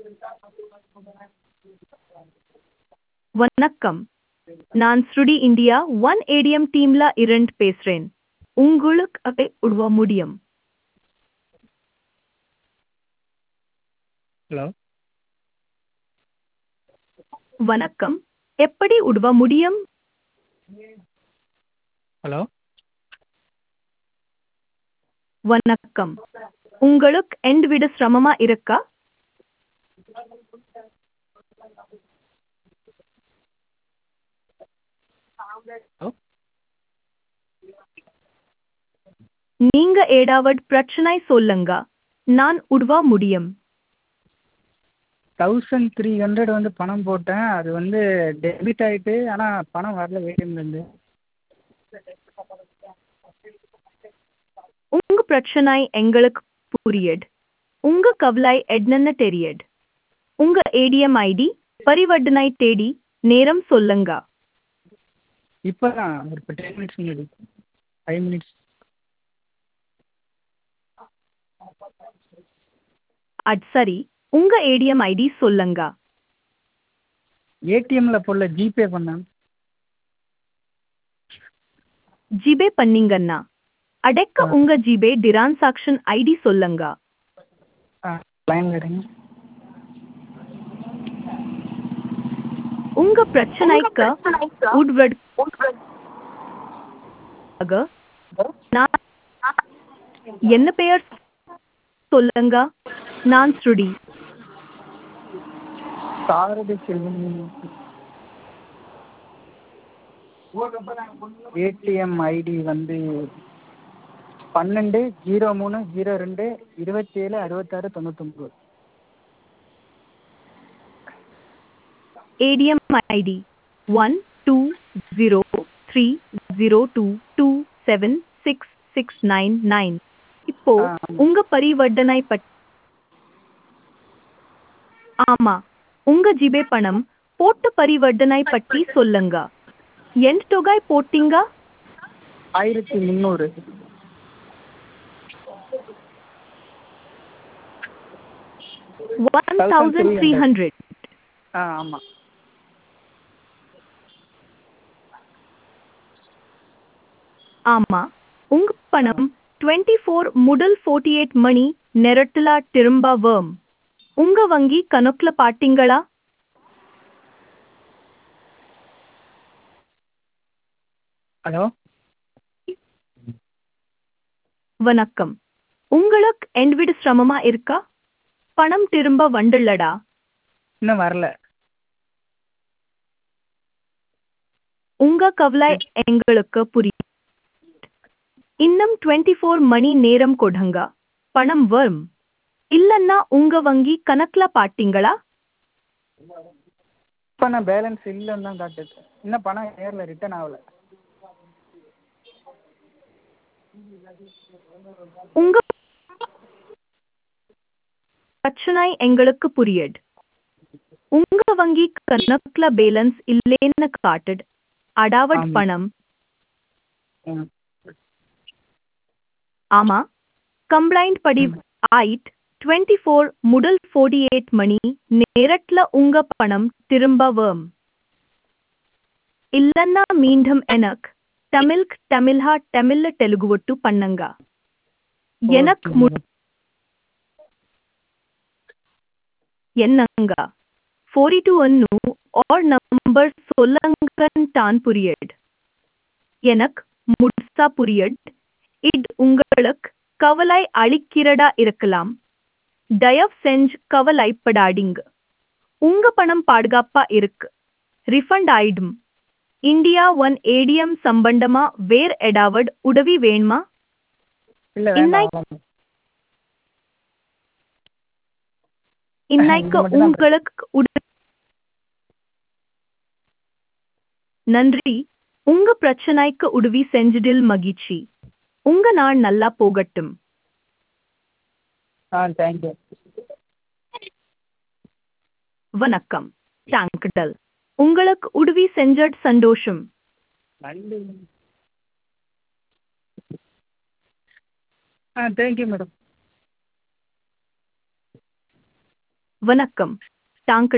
வணக்கம் நான் ஸ்ருடி இந்தியா ஒன் ஏடிஎம் டீம்ல இருந்து பேசுறேன் உங்களுக்கு அதை உதவ முடியும் ஹலோ வணக்கம் எப்படி உதவ முடியும் ஹலோ வணக்கம் உங்களுக்கு எண்ட் விட சிரமமா இருக்கா ஹலோ நீங்க ஏதாவது பிரச்சனை சொல்லுங்க நான் உதவ முடியும் தௌசண்ட் த்ரீ ஹண்ட்ரட் வந்து பணம் போட்டேன் அது வந்து டெபிட் ஆகிட்டு ஆனால் பணம் வரல ஏடிஎம்லேருந்து உங்க பிரச்சனை எங்களுக்கு புரியுது உங்க கவலை என்னன்னு தெரியுது உங்க ஏடிஎம் ஐடி பரிவர்த்தனை தேடி நேரம் சொல்லுங்க இப்போ தான் ஒரு டென் மினிட்ஸ் முன்னாடி ஃபைவ் மினிட்ஸ் அது சரி உங்க ஏடிஎம் ஐடி சொல்லுங்க ஏடிஎம்மில் போடல ஜிபே பண்ணேன் ஜிபே பண்ணீங்கன்னா அடக்க ஆ. உங்க ஜிபே டிரான்சாக்ஷன் ஐடி சொல்லுங்க ஆ லைனில் இருங்க உங்க பிரச்சனைக்கு உட்வட் நான் என்ன பெயர் சொல்லுங்க நான் ஸ்ருடி சாரதி செல்வம் ஏடிஎம் ஐடி வந்து பன்னெண்டு ஜீரோ மூணு ஜீரோ ரெண்டு இருபத்தேழு அறுபத்தாறு தொண்ணூத்தொம்பது ADM ID one two zero three zero two two seven six six nine nine. இப்போ ஆ. உங்க பரிவர்த்தனை பட் ஆமா உங்க ஜிபே பணம் போட்டு பரிவர்த்தனை பற்றி சொல்லுங்க எந்த தொகை போட்டீங்க ஆயிரத்தி முந்நூறு ஒன் தௌசண்ட் த்ரீ ஹண்ட்ரட் ஆ ஆமாம் ஆமா உங்க பணம் டுவெண்ட்டி ஃபோர் முதல் ஃபோர்ட்டி எயிட் மணி நேரத்துல திரும்ப வரும் உங்க வங்கி கணக்குல பாத்தீங்களா ஹலோ வணக்கம் உங்களுக்கு எண்ட் விட சிரமமா இருக்கா பணம் திரும்ப வந்துள்ளடா இன்னும் வரல உங்க கவலை எங்களுக்கு புரியும் இன்னும் டுவெண்ட்டி ஃபோர் மணி நேரம் கொடுங்க பணம் வரும் இல்லன்னா உங்க வங்கி கணக்குல பாத்தீங்களா இப்போ நான் பேலன்ஸ் இல்லைன்னு தான் காட்டுது இன்னும் பணம் ஏறல ரிட்டர்ன் ஆகல உங்க பிரச்சனை எங்களுக்கு புரியுது உங்க வங்கி கணக்குல பேலன்ஸ் இல்லைன்னு காட்டுது அடாவட் ஆமா. பணம் ம் ஆமா கம்ப்ளைண்ட் படி ஆயிட் டுவெண்ட்டி ஃபோர் முதல் ஃபோர்ட்டி எயிட் மணி நேரத்துல உங்க பணம் திரும்ப வரும் இல்லன்னா மீண்டும் எனக்கு தமிழ்க் தமிழ்ஹா தமிழ்ல தெலுங்கு ஒட்டு பண்ணுங்க எனக்கு ஓகே மு- என்னங்க ஃபோர்ட்டி டூ அನ್ನು ஆர் நம்பர் சொல்லுங்கன்னு தான் புரியுது எனக்கு முழுசா புரியுது இது உங்களுக்கு கவலை அளிக்கிறதா இருக்கலாம் தயவு செஞ்சு கவலைப்படாதீங்க உங்க பணம் பாதுகாப்பா இருக்கு ரிஃபண்ட் ஆயிடும் இந்தியா ஒன் ஏடிஎம் சம்பந்தமா வேற ஏதாவது உதவி வேணுமா இல்லை இன்னை- வேண்டாம் வேண்டாம். இன்னைக்கு இது மட்டும்தான் உங்களுக்கு உத- நன்றி உங்க பிரச்சனைக்கு உதவி செஞ்சதில் மகிழ்ச்சி உங்க நாள் நல்லா போகட்டும் ஆ தேங்க்யூ வணக்கம் தாங்கடல் உங்களுக்கு உதவி செஞ்சட் சந்தோஷம் நன்றி ஆ தேங்க்யூ மேடம் வணக்கம் டாங்க்